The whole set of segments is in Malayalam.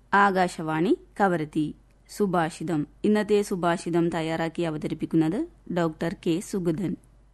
ആകാശവാണി കവരത്തി സുഭാഷിതം ഇന്നത്തെ സുഭാഷിതം തയ്യാറാക്കി അവതരിപ്പിക്കുന്നത് ഡോക്ടർ കെ സുഗതൻ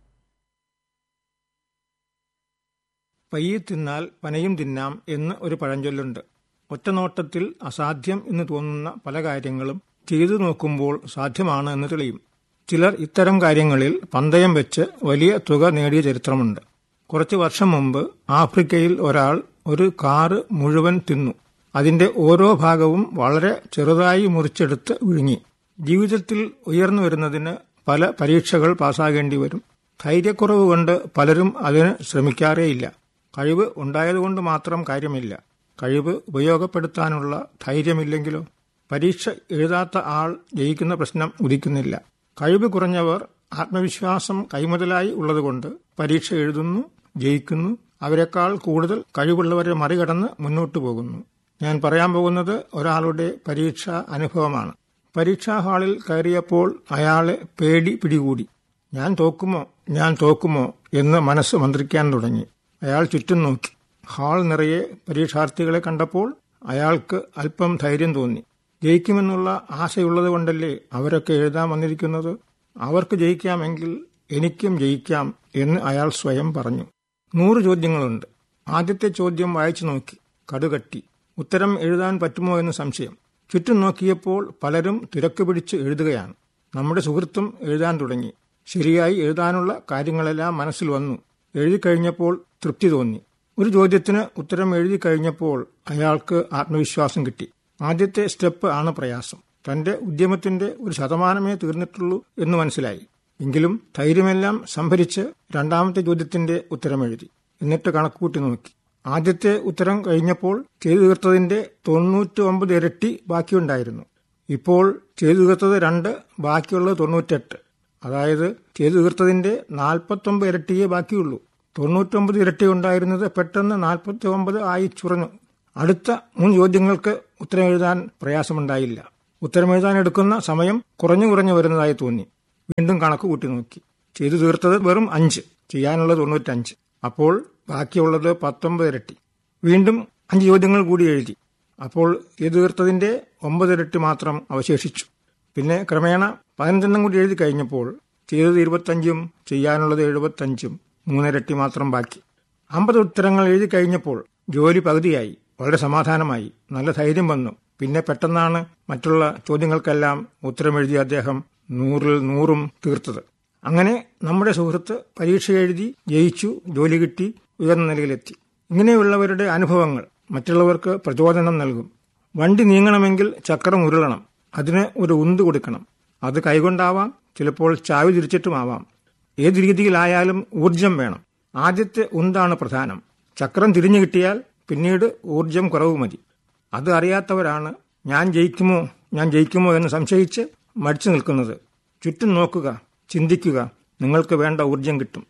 പയ്യെ തിന്നാൽ പനയും തിന്നാം എന്ന് ഒരു പഴഞ്ചൊല്ലുണ്ട് ഒറ്റനോട്ടത്തിൽ അസാധ്യം എന്ന് തോന്നുന്ന പല കാര്യങ്ങളും ചെയ്തു നോക്കുമ്പോൾ സാധ്യമാണ് എന്ന് തെളിയും ചിലർ ഇത്തരം കാര്യങ്ങളിൽ പന്തയം വെച്ച് വലിയ തുക നേടിയ ചരിത്രമുണ്ട് കുറച്ചു വർഷം മുമ്പ് ആഫ്രിക്കയിൽ ഒരാൾ ഒരു കാറ് മുഴുവൻ തിന്നു അതിന്റെ ഓരോ ഭാഗവും വളരെ ചെറുതായി മുറിച്ചെടുത്ത് വിഴുങ്ങി ജീവിതത്തിൽ ഉയർന്നു വരുന്നതിന് പല പരീക്ഷകൾ പാസ്സാകേണ്ടി വരും ധൈര്യക്കുറവ് കൊണ്ട് പലരും അതിന് ശ്രമിക്കാറേയില്ല കഴിവ് ഉണ്ടായതുകൊണ്ട് മാത്രം കാര്യമില്ല കഴിവ് ഉപയോഗപ്പെടുത്താനുള്ള ധൈര്യമില്ലെങ്കിലോ പരീക്ഷ എഴുതാത്ത ആൾ ജയിക്കുന്ന പ്രശ്നം ഉദിക്കുന്നില്ല കഴിവ് കുറഞ്ഞവർ ആത്മവിശ്വാസം കൈമുതലായി ഉള്ളതുകൊണ്ട് പരീക്ഷ എഴുതുന്നു ജയിക്കുന്നു അവരെക്കാൾ കൂടുതൽ കഴിവുള്ളവരെ മറികടന്ന് മുന്നോട്ടു പോകുന്നു ഞാൻ പറയാൻ പോകുന്നത് ഒരാളുടെ പരീക്ഷാ അനുഭവമാണ് പരീക്ഷാ ഹാളിൽ കയറിയപ്പോൾ അയാളെ പേടി പിടികൂടി ഞാൻ തോക്കുമോ ഞാൻ തോക്കുമോ എന്ന് മനസ്സ് മന്ത്രിക്കാൻ തുടങ്ങി അയാൾ ചുറ്റും നോക്കി ഹാൾ നിറയെ പരീക്ഷാർത്ഥികളെ കണ്ടപ്പോൾ അയാൾക്ക് അല്പം ധൈര്യം തോന്നി ജയിക്കുമെന്നുള്ള ആശയുള്ളത് കൊണ്ടല്ലേ അവരൊക്കെ എഴുതാൻ വന്നിരിക്കുന്നത് അവർക്ക് ജയിക്കാമെങ്കിൽ എനിക്കും ജയിക്കാം എന്ന് അയാൾ സ്വയം പറഞ്ഞു നൂറ് ചോദ്യങ്ങളുണ്ട് ആദ്യത്തെ ചോദ്യം വായിച്ചു നോക്കി കടുകട്ടി ഉത്തരം എഴുതാൻ പറ്റുമോ എന്ന് സംശയം ചുറ്റും നോക്കിയപ്പോൾ പലരും തിരക്ക് പിടിച്ച് എഴുതുകയാണ് നമ്മുടെ സുഹൃത്തും എഴുതാൻ തുടങ്ങി ശരിയായി എഴുതാനുള്ള കാര്യങ്ങളെല്ലാം മനസ്സിൽ വന്നു എഴുതി കഴിഞ്ഞപ്പോൾ തൃപ്തി തോന്നി ഒരു ചോദ്യത്തിന് ഉത്തരം എഴുതി കഴിഞ്ഞപ്പോൾ അയാൾക്ക് ആത്മവിശ്വാസം കിട്ടി ആദ്യത്തെ സ്റ്റെപ്പ് ആണ് പ്രയാസം തന്റെ ഉദ്യമത്തിന്റെ ഒരു ശതമാനമേ തീർന്നിട്ടുള്ളൂ എന്ന് മനസ്സിലായി എങ്കിലും ധൈര്യമെല്ലാം സംഭരിച്ച് രണ്ടാമത്തെ ചോദ്യത്തിന്റെ ഉത്തരം എഴുതി എന്നിട്ട് കണക്കുകൂട്ടി നോക്കി ആദ്യത്തെ ഉത്തരം കഴിഞ്ഞപ്പോൾ ചെയ്തു തീർത്തതിന്റെ തൊണ്ണൂറ്റി ഒമ്പത് ഇരട്ടി ബാക്കിയുണ്ടായിരുന്നു ഇപ്പോൾ ചെയ്തു തീർത്തത് രണ്ട് ബാക്കിയുള്ളത് തൊണ്ണൂറ്റെട്ട് അതായത് ചെയ്തു തീർത്തതിന്റെ നാൽപ്പത്തൊമ്പത് ഇരട്ടിയേ ബാക്കിയുള്ളൂ തൊണ്ണൂറ്റൊമ്പത് ഇരട്ടി ഉണ്ടായിരുന്നത് പെട്ടെന്ന് നാൽപ്പത്തി ഒമ്പത് ആയി ചുറഞ്ഞു അടുത്ത മൂന്ന് ചോദ്യങ്ങൾക്ക് ഉത്തരം എഴുതാൻ പ്രയാസമുണ്ടായില്ല ഉത്തരം എഴുതാൻ എടുക്കുന്ന സമയം കുറഞ്ഞു കുറഞ്ഞു വരുന്നതായി തോന്നി വീണ്ടും കണക്ക് കൂട്ടി നോക്കി ചെയ്തു തീർത്തത് വെറും അഞ്ച് ചെയ്യാനുള്ളത് തൊണ്ണൂറ്റഞ്ച് അപ്പോൾ ബാക്കിയുള്ളത് പത്തൊമ്പത് ഇരട്ടി വീണ്ടും അഞ്ച് ചോദ്യങ്ങൾ കൂടി എഴുതി അപ്പോൾ ചെയ്തു തീർത്തതിന്റെ ഒമ്പത് ഇരട്ടി മാത്രം അവശേഷിച്ചു പിന്നെ ക്രമേണ പതിനഞ്ചെണ്ണം കൂടി എഴുതി കഴിഞ്ഞപ്പോൾ ചെയ്തത് ഇരുപത്തഞ്ചും ചെയ്യാനുള്ളത് എഴുപത്തഞ്ചും മൂന്നിരട്ടി മാത്രം ബാക്കി അമ്പത് ഉത്തരങ്ങൾ എഴുതി കഴിഞ്ഞപ്പോൾ ജോലി പകുതിയായി വളരെ സമാധാനമായി നല്ല ധൈര്യം വന്നു പിന്നെ പെട്ടെന്നാണ് മറ്റുള്ള ചോദ്യങ്ങൾക്കെല്ലാം ഉത്തരം എഴുതിയ അദ്ദേഹം നൂറിൽ നൂറും തീർത്തത് അങ്ങനെ നമ്മുടെ സുഹൃത്ത് പരീക്ഷ എഴുതി ജയിച്ചു ജോലി കിട്ടി ഉയർന്ന നിലയിലെത്തി ഇങ്ങനെയുള്ളവരുടെ അനുഭവങ്ങൾ മറ്റുള്ളവർക്ക് പ്രചോദനം നൽകും വണ്ടി നീങ്ങണമെങ്കിൽ ചക്രം ഉരുളണം അതിന് ഒരു ഉന്ത് കൊടുക്കണം അത് കൈകൊണ്ടാവാം ചിലപ്പോൾ ചാവി തിരിച്ചിട്ടുമാവാം ഏത് രീതിയിലായാലും ഊർജം വേണം ആദ്യത്തെ ഉന്താണ് പ്രധാനം ചക്രം തിരിഞ്ഞു കിട്ടിയാൽ പിന്നീട് ഊർജം കുറവ് മതി അത് അറിയാത്തവരാണ് ഞാൻ ജയിക്കുമോ ഞാൻ ജയിക്കുമോ എന്ന് സംശയിച്ച് മടിച്ചു നിൽക്കുന്നത് ചുറ്റും നോക്കുക ചിന്തിക്കുക നിങ്ങൾക്ക് വേണ്ട ഊർജം കിട്ടും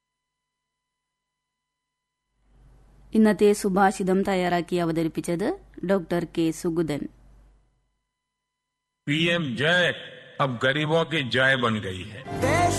ഇന്നത്തെ സുഭാഷിതം തയ്യാറാക്കി അവതരിപ്പിച്ചത് ഡോക്ടർ കെ സുഗതൻ पीएम जय अब गरीबों की जय बन गई है